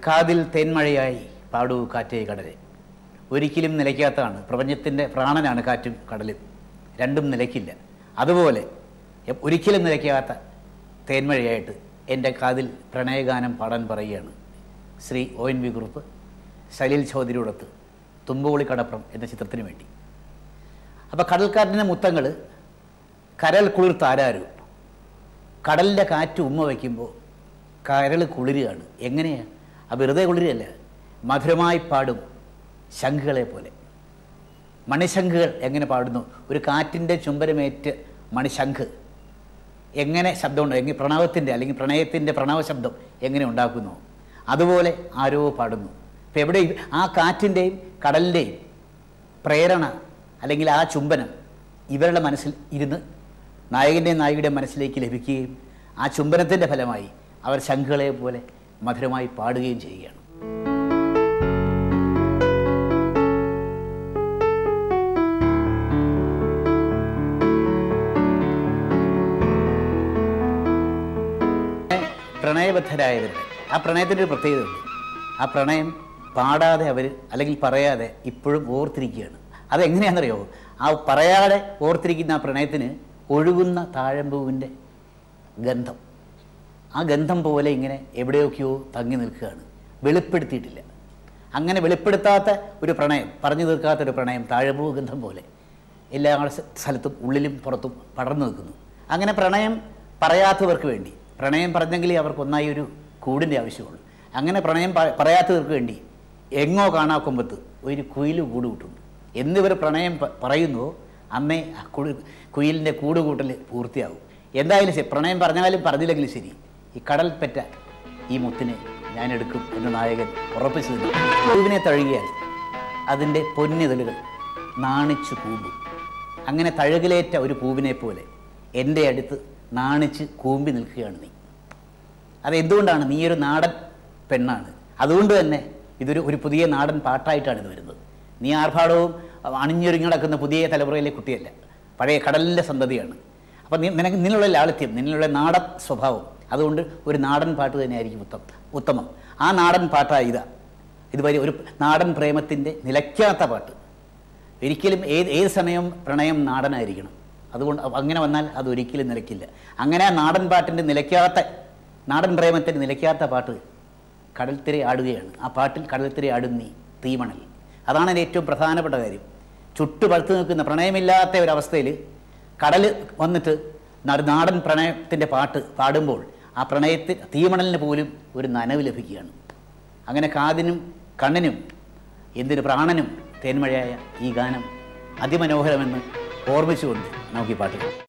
കാതിൽ തേന്മഴയായി പാടൂ കാറ്റേ കടലെ ഒരിക്കലും നിലയ്ക്കാത്തതാണ് പ്രപഞ്ചത്തിൻ്റെ പ്രാണനാണ് കാറ്റും കടലും രണ്ടും നിലയ്ക്കില്ല അതുപോലെ എ- ഒരിക്കലും നിലയ്ക്കാത്ത തേന്മഴയായിട്ട് എൻ്റെ കാതിൽ പ്രണയഗാനം പാടാൻ പറയുകയാണ് Shri O N V Kurup Salil ചൗധരിയോടൊത്ത് തുമ്പുകുളി കടപ്പുറം എന്ന ചിത്രത്തിന് വേണ്ടി അപ്പോൾ കടൽക്കാറ്റിൻ്റെ മുത്തങ്ങൾ കരൽ കുളിർ താരാരു കടലിൻ്റെ കാറ്റ് ഉമ്മ വയ്ക്കുമ്പോൾ കരൾ കുളിരുകയാണ് എങ്ങനെയാണ് ആ വെറുതെ കുളിരല്ല മധുരമായി പാടും ശംഖുകളെ പോലെ മണിശംഖുകൾ എങ്ങനെ പാടുന്നു ഒരു കാറ്റിൻ്റെ ചുംബനമേറ്റ് മണിശംഖ് എങ്ങനെ ശബ്ദമുണ്ട് എങ്ങനെ പ്രണവത്തിൻ്റെ അല്ലെങ്കിൽ പ്രണയത്തിൻ്റെ പ്രണവ ശബ്ദം എങ്ങനെ ഉണ്ടാക്കുന്നു അതുപോലെ ആരോ പാടുന്നു ഇപ്പം എവിടെ ആ കാറ്റിൻ്റെയും കടലിൻ്റെയും പ്രേരണ അല്ലെങ്കിൽ ആ ചുംബനം ഇവരുടെ മനസ്സിൽ ഇരുന്ന് നായകൻ്റെയും നായികയുടെയും മനസ്സിലേക്ക് ലഭിക്കുകയും ആ ചുംബനത്തിൻ്റെ ഫലമായി അവർ ശംഖുകളെ പോലെ മധുരമായി പാടുകയും ചെയ്യുകയാണ് പ്രണയബദ്ധരായവരുടെ ആ പ്രണയത്തിൻ്റെ ഒരു പ്രത്യേകതയുണ്ട് ആ പ്രണയം പാടാതെ അവർ അല്ലെങ്കിൽ പറയാതെ ഇപ്പോഴും ഓർത്തിരിക്കുകയാണ് അതെങ്ങനെയാണെന്നറിയോ ആ പറയാതെ ഓർത്തിരിക്കുന്ന ആ പ്രണയത്തിന് ഒഴുകുന്ന താഴമ്പൂവിൻ്റെ ഗന്ധം ആ ഗന്ധം പോലെ ഇങ്ങനെ എവിടെയൊക്കെയോ തങ്ങി നിൽക്കുകയാണ് വെളിപ്പെടുത്തിയിട്ടില്ല അങ്ങനെ വെളിപ്പെടുത്താത്ത ഒരു പ്രണയം പറഞ്ഞു തീർക്കാത്ത ഒരു പ്രണയം താഴമ്പൂ ഗന്ധം പോലെ എല്ലാ സ്ഥ- സ്ഥലത്തും ഉള്ളിലും പുറത്തും പടർന്നു നിൽക്കുന്നു അങ്ങനെ പ്രണയം പറയാത്തവർക്ക് വേണ്ടി പ്രണയം പറഞ്ഞെങ്കിലേ അവർക്ക് ഒന്നായി ഒരു കൂടിൻ്റെ ആവശ്യമുള്ളൂ അങ്ങനെ പ്രണയം പ- പറയാത്തവർക്ക് വേണ്ടി എങ്ങോ കാണാക്കൊമ്പത്ത് ഒരു കുയിൽ കൂട് കൂട്ടുന്നു എന്നിവർ പ്രണയം പ- പറയുന്നുവോ അന്നേ ആ കുടി കുയിലിൻ്റെ കൂട് കൂട്ടൽ പൂർത്തിയാകും എന്തായാലും ശരി പ്രണയം പറഞ്ഞാലും പറഞ്ഞില്ലെങ്കിലും ശരി ഈ കടൽ പെറ്റ ഈ മുത്തിനെ ഞാൻ എടുക്കും എന്ന് നായകൻ ഉറപ്പിച്ചു നിന്നു പൂവിനെ തഴുകിയാൽ അതിൻ്റെ പൊന്നിതളുകൾ നാണിച്ചു കൂമ്പും അങ്ങനെ തഴുകലേറ്റ ഒരു പൂവിനെ പോലെ എൻ്റെ അടുത്ത് നാണിച്ച് കൂമ്പി നിൽക്കുകയാണ് നീ അത് എന്തുകൊണ്ടാണ് നീ ഒരു നാടൻ പെണ്ണാണ് അതുകൊണ്ട് തന്നെ ഇതൊരു ഒരു പുതിയ നാടൻ പാട്ടായിട്ടാണ് ഇത് വരുന്നത് നീ ആർഭാടവും അണിഞ്ഞൊരുങ്ങി നടക്കുന്ന പുതിയ തലമുറയിലെ കുട്ടിയല്ല പഴയ കടലിൻ്റെ സന്തതിയാണ് അപ്പം നീ നിനക്ക് നിന്നുള്ള ലാളിത്യം നിന്നുള്ള നാടൻ സ്വഭാവം അതുകൊണ്ട് ഒരു നാടൻ പാട്ട് തന്നെയായിരിക്കും ഉത്തമം ഉത്തമം ആ നാടൻ പാട്ടാണ് ഇതാ ഇതുവരെ ഒരു നാടൻ പ്രേമത്തിൻ്റെ നിലയ്ക്കാത്ത പാട്ട് ഒരിക്കലും ഏത് ഏത് സമയവും പ്രണയം നാടനായിരിക്കണം അതുകൊണ്ട് അ- അങ്ങനെ വന്നാൽ അത് ഒരിക്കലും നിലയ്ക്കില്ല അങ്ങനെ ആ നാടൻ പാട്ടിൻ്റെ നിലയ്ക്കാത്ത നാടൻ പ്രേമത്തിൻ്റെ നിലയ്ക്കാത്ത പാട്ട് കടൽത്തിര ആടുകയാണ് ആ പാട്ടിൽ കടൽത്തിര ആടും നീ തീമണൽ അതാണ് അതിൻ്റെ ഏറ്റവും പ്രധാനപ്പെട്ട കാര്യം ചുട്ടു പഴുത്തു നിൽക്കുന്ന പ്രണയമില്ലാത്ത ഒരവസ്ഥയിൽ കടൽ വന്നിട്ട് ന- ഒരു നാടൻ പ്രണയത്തിൻ്റെ പാട്ട് പാടുമ്പോൾ ആ പ്രണയത്തിൽ തീമണലിന് പോലും ഒരു നനവ് ലഭിക്കുകയാണ് അങ്ങനെ കാതിനും കണ്ണിനും എന്തിന് പ്രാണനും തേന്മഴയായ ഈ ഗാനം അതിമനോഹരമെന്ന് ഓർമ്മിച്ചുകൊണ്ട് നമുക്ക് ഈ പാട്ട് കേൾക്കാം